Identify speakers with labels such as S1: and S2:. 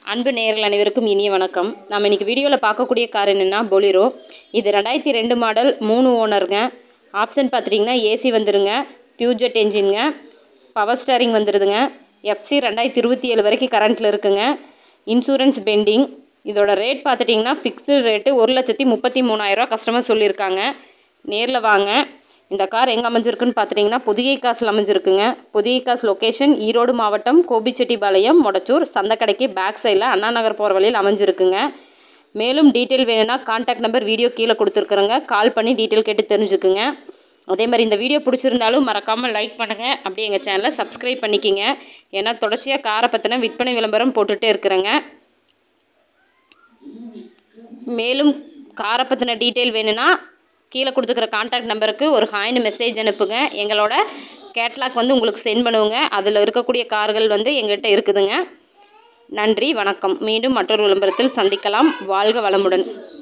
S1: அன்பு நேயர்கள் அனைவருக்கும் இனிய வணக்கம் நம்ம இன்னைக்கு வீடியோவில் பார்க்கக்கூடிய கார் என்னென்னா பொலிரோ இது ரெண்டாயிரத்தி ரெண்டு மாடல் மூணு ஓனருங்க ஆப்ஷன் பார்த்துட்டிங்கன்னா ஏசி வந்துருங்க பியூஜெட் என்ஜின்ங்க பவர் ஸ்டேரிங் வந்துடுதுங்க எஃப்சி ரெண்டாயிரத்தி இருபத்தி ஏழு வரைக்கும் கரண்ட்டில் இருக்குங்க இன்சூரன்ஸ் பெண்டிங் இதோட ரேட் பார்த்துட்டிங்கன்னா ஃபிக்ஸ்டு ரேட்டு ஒரு லட்சத்தி முப்பத்தி மூணாயிரரூவா கஸ்டமர் சொல்லியிருக்காங்க நேரில் வாங்க இந்த கார் எங்கே அமைஞ்சிருக்குன்னு பார்த்துட்டிங்கன்னா புதிய காசில் அமைஞ்சிருக்குங்க புதிய காசு லொக்கேஷன் ஈரோடு மாவட்டம் கோபிச்செட்டிப்பாளையம் மொடச்சூர் சந்தக்கடைக்கு பேக் சைடில் அண்ணா நகர் போகிற வழியில் அமைஞ்சிருக்குங்க மேலும் டீட்டெயில் வேணும்னா கான்டாக்ட் நம்பர் வீடியோ கீழே கொடுத்துருக்குறோங்க கால் பண்ணி டீட்டெயில் கேட்டு தெரிஞ்சுக்குங்க அதே மாதிரி இந்த வீடியோ பிடிச்சிருந்தாலும் மறக்காமல் லைக் பண்ணுங்கள் அப்படியே எங்கள் சேனலை சப்ஸ்கிரைப் பண்ணிக்கிங்க ஏன்னா தொடர்ச்சியாக காரை பற்றின விற்பனை விளம்பரம் போட்டுகிட்டே இருக்கிறேங்க மேலும் காரை பற்றின டீட்டெயில் வேணும்னா கீழே கொடுத்துக்கிற கான்டாக்ட் நம்பருக்கு ஒரு ஹாய்னு மெசேஜ் அனுப்புங்க எங்களோட கேட்லாக் வந்து உங்களுக்கு சென்ட் பண்ணுவோங்க அதில் இருக்கக்கூடிய கார்கள் வந்து எங்கள்கிட்ட இருக்குதுங்க நன்றி வணக்கம் மீண்டும் மற்றொரு விளம்பரத்தில் சந்திக்கலாம் வாழ்க வளமுடன்